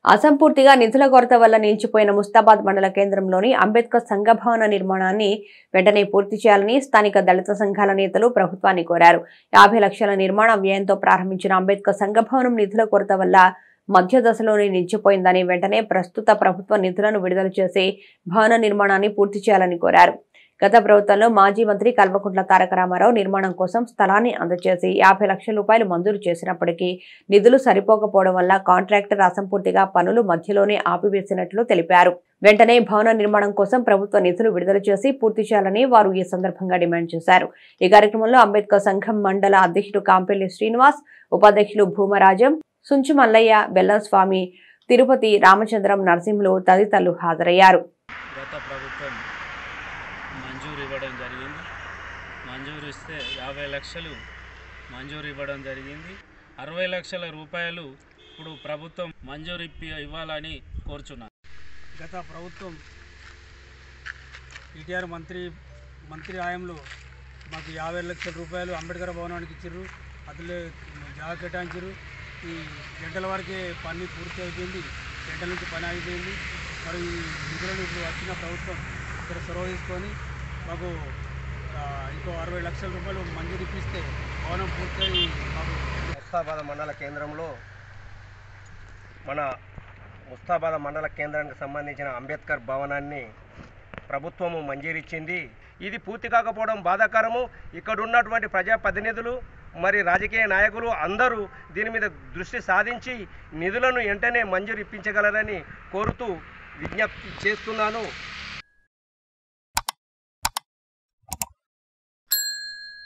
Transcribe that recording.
అసంపూర్తిగా నిధుల కొరత వల్ల నిలిచిపోయిన ముస్తాబాద్ మండల కేంద్రంలోని అంబేద్కర్ సంఘభవన నిర్మాణాన్ని వెంటనే పూర్తి చేయాలని స్థానిక దళిత సంఘాల నేతలు ప్రభుత్వాన్ని కోరారు యాభై లక్షల నిర్మాణ వ్యయంతో ప్రారంభించిన అంబేద్కర్ సంఘభవనం నిధుల కొరత వల్ల మధ్య దశలోనే నిలిచిపోయిందని వెంటనే ప్రస్తుత ప్రభుత్వ నిధులను విడుదల చేసి భవన నిర్మాణాన్ని పూర్తి చేయాలని కోరారు గత ప్రభుత్వంలో మాజీ మంత్రి కల్వకుంట్ల తారక రామారావు నిర్మాణం కోసం స్థలాన్ని అందజేసి యాభై లక్షల రూపాయలు మంజూరు చేసినప్పటికీ నిధులు సరిపోకపోవడం వల్ల కాంట్రాక్టర్ అసంపూర్తిగా పనులు మధ్యలోనే ఆపివేసినట్లు తెలిపారు వెంటనే భవన నిర్మాణం కోసం ప్రభుత్వ నిధులు విడుదల చేసి పూర్తి చేయాలని వారు ఈ సందర్భంగా డిమాండ్ చేశారు ఈ కార్యక్రమంలో అంబేద్కర్ సంఘం మండల అధ్యక్షుడు కాంపెల్లి శ్రీనివాస్ ఉపాధ్యక్షులు భూమరాజం సుంచు మల్లయ్య బెల్లం స్వామి తిరుపతి రామచంద్రం నరసింహులు తదితరులు హాజరయ్యారు గత ప్రభుత్వం మంజూరు ఇవ్వడం జరిగింది మంజూరు ఇస్తే యాభై లక్షలు మంజూరు ఇవ్వడం జరిగింది అరవై లక్షల రూపాయలు ఇప్పుడు ప్రభుత్వం మంజూరు ఇప్పి ఇవ్వాలని కోరుచున్నాను గత ప్రభుత్వం ఈటీఆర్ మంత్రి మంత్రి హయాంలో మాకు యాభై లక్షల రూపాయలు అంబేద్కర్ భవనానికి ఇచ్చారు అందులో జాగా కేటాయించారు ఈ గంటల వరకే పని పూర్తి అయిపోయింది గంటల నుంచి పని అయిపోయింది మరి ఈ నిధులను ఇప్పుడు వచ్చిన ప్రభుత్వం ఇక్కడ చొరవ తీసుకొని మాకు ఆ, ఇంకో అరవై లక్షల రూపాయలు మంజూరు ఇప్పిస్తే భవనం పూర్తయి మాకు ముస్తాబాద్ మండల కేంద్రంలో మన ముస్తాబాద్ మండల కేంద్రానికి సంబంధించిన అంబేద్కర్ భవనాన్ని ప్రభుత్వము మంజూరిచ్చింది ఇది పూర్తి కాకపోవడం బాధాకరము ఇక్కడ ఉన్నటువంటి ప్రజాప్రతినిధులు మరి రాజకీయ నాయకులు అందరూ దీని మీద దృష్టి సాధించి నిధులను వెంటనే మంజూరు ఇప్పించగలరని కోరుతూ విజ్ఞప్తి చేస్తున్నాను